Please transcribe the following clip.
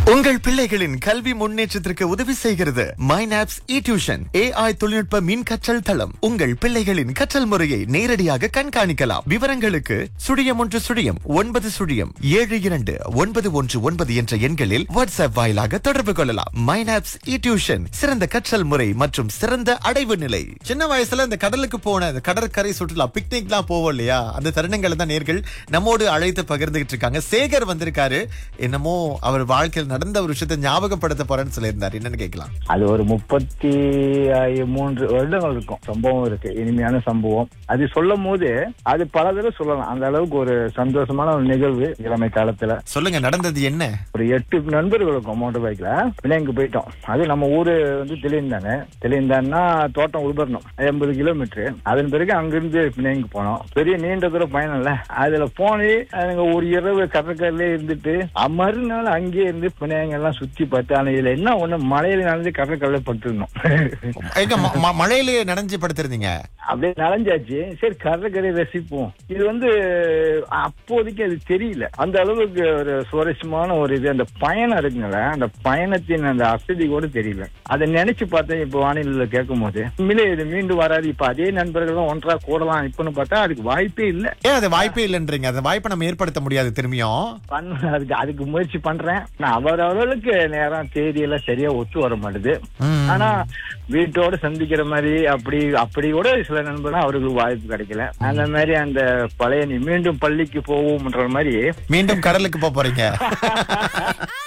உங்கள் பிள்ளைகளின் கல்வி முன்னேற்றத்திற்கு உதவி செய்கிறது மைனாப்ஸ் இ டியூஷன் ஏஐ தொழில்நுட்ப மின் கற்றல் தளம் உங்கள் பிள்ளைகளின் கற்றல் முறையை நேரடியாக கண்காணிக்கலாம் விவரங்களுக்கு சுழியம் ஒன்று சுழியம் ஒன்பது சுழியம் ஏழு இரண்டு ஒன்பது ஒன்று ஒன்பது என்ற எண்களில் வாட்ஸ்அப் வாயிலாக தொடர்பு கொள்ளலாம் மைனாப்ஸ் இ டியூஷன் சிறந்த கற்றல் முறை மற்றும் சிறந்த அடைவு நிலை சின்ன வயசுல இந்த கடலுக்கு போன இந்த கடற்கரை சுற்றுலா பிக்னிக்லாம் போவோம் இல்லையா அந்த தருணங்களை தான் நேர்கள் நம்மோடு அழைத்து பகிர்ந்துகிட்டு இருக்காங்க சேகர் வந்திருக்காரு என்னமோ அவர் வாழ்க்கையில் நடந்த ஒரு விஷயத்தை ஞாபகப்படுத்த போறேன்னு சொல்லியிருந்தாரு என்னன்னு கேட்கலாம் அது ஒரு முப்பத்தி ஐ- மூன்று வருடங்கள் இருக்கும் சம்பவம் இருக்கு இனிமையான சம்பவம் அது சொல்லும் போது அது பல தடவை சொல்லலாம் அந்த அளவுக்கு ஒரு சந்தோஷமான ஒரு நிகழ்வு இளமை காலத்துல சொல்லுங்க நடந்தது என்ன ஒரு எட்டு நண்பர்கள் இருக்கும் மோட்டர் பைக்ல பிள்ளைங்க போயிட்டோம் அது நம்ம ஊரு வந்து தெளிந்தானே தெளிந்தான்னா தோட்டம் உள்பரணும் எண்பது கிலோமீட்டர் அதன் பிறகு அங்கிருந்து பிள்ளைங்க போனோம் பெரிய நீண்ட தூரம் பயணம் இல்ல அதுல போனே அதுங்க ஒரு இரவு கடற்கரையிலே இருந்துட்டு அ- மறுநாள் அங்கேயே இருந்து பிள்ளைங்க எல்லாம் சுத்தி பார்த்து ஆனா இதுல என்ன ஒண்ணு மலையில நடந்து கடற்கரையில படுத்துருந்தோம் எங்க ம- ம- மழையிலேயே நனைஞ்சு படுத்திருந்தீங்க அப்படியே நனைஞ்சாச்சு சரி கடற்கரை ரசிப்போம் இது வந்து அப்போதைக்கு அது தெரியல அந்த அளவுக்கு ஒரு சுவாரஸ்யமான ஒரு இது அந்த பயணம் இருக்குங்கள அந்த பயணத்தின் அந்த அசதி கூட தெரியல அதை நினைச்சு பார்த்தேன் இப்போ வானிலையில கேட்கும் போது உண்மையிலே இது மீண்டும் வராது இப்ப அதே நண்பர்களும் ஒன்றா கூடலாம் இப்பன்னு பார்த்தா அதுக்கு வாய்ப்பே இல்ல ஏன் அது வாய்ப்பே இல்லைன்றீங்க அந்த வாய்ப்பை நம்ம ஏற்படுத்த முடியாது திரும்பியும் பண்ண அதுக்கு அதுக்கு முயற்சி பண்றேன் நான் அவர் அவர்களுக்கு நேரம் தேதி எல்லாம் சரியா ஒத்து வர மாட்டுது ம். ஆனா வீட்டோட சந்திக்கிற மாதிரி அப்படி அப்படி கூட சில நண்பர்கள் அவர்களுக்கு வாய்ப்பு கிடைக்கல அந்த மாதிரி அந்த பழைய நீ மீண்டும் பள்ளிக்கு போவோம்ன்ற மாதிரி மீண்டும் கடலுக்கு போக போறீங்க